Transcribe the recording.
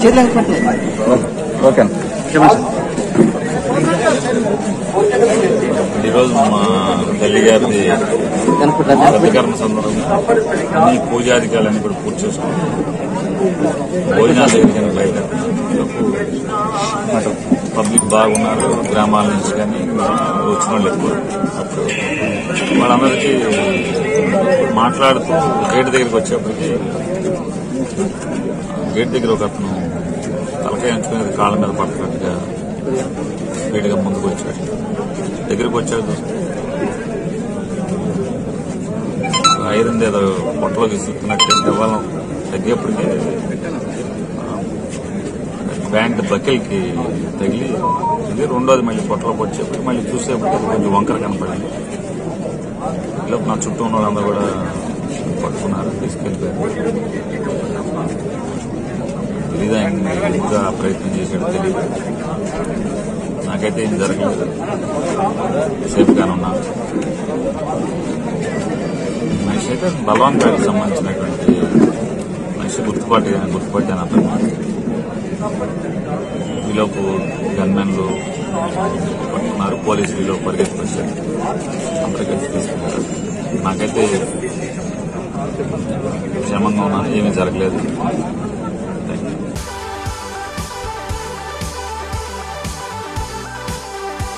చేతులు పెట్టండి ఓకే ఈరోజు మా తల్లి గారిది ప్రతికరణ సందర్భంగా అన్ని పూజాధికారులన్నీ కూడా పూర్తి చేసుకున్నాం భోజనాల దగ్గరికి బయట పబ్లిక్ బాగున్నారు గ్రామాల నుంచి కానీ వచ్చిన వాళ్ళు ఎక్కువ అప్పుడు వాళ్ళందరికీ మాట్లాడుతూ గేట్ దగ్గరికి వచ్చేప్పటికి గేట్ దగ్గర ఒక అతను తలకాయ ఉంచుకునేది కాళ్ళ మీద పడుతున్నట్టుగా స్పీడ్గా ముందుకు వచ్చాడు దగ్గరికి వచ్చాడు చూస్తే ఐరన్ ఏదో పొట్టలో తీసుకున్నట్టు ఇవ్వాలం తగ్గేప్పటికి బ్యాంక్ బకెల్కి తగిలి ఇది రెండోది మళ్ళీ పొట్టలోకి వచ్చేప్పటికి మళ్ళీ చూసేప్పటికి అది కొంచెం వంకర కనపడింది ఇలా నా చుట్టూ ఉన్న వాళ్ళందరూ కూడా పట్టుకున్నారు తీసుకెళ్ళిపోయారు తెలీదు ఆయన ఇంకా ప్రయత్నం చేశాడు తెలియదు నాకైతే ఏం జరగలేదు సేఫ్గానే ఉన్నాను మనిషి అయితే బలవంతానికి సంబంధించినటువంటి మనిషి గుర్తుపాటి గుర్తుపట్టాను అతను ఈలోపు గన్మెన్లు పట్టుకున్నారు పోలీసులు ఈలోపు పరిగెత్తుకొచ్చారు అందరూ కలిసి తీసుకున్నారు నాకైతే క్షేమంగా ఉన్నాను ఏమీ జరగలేదు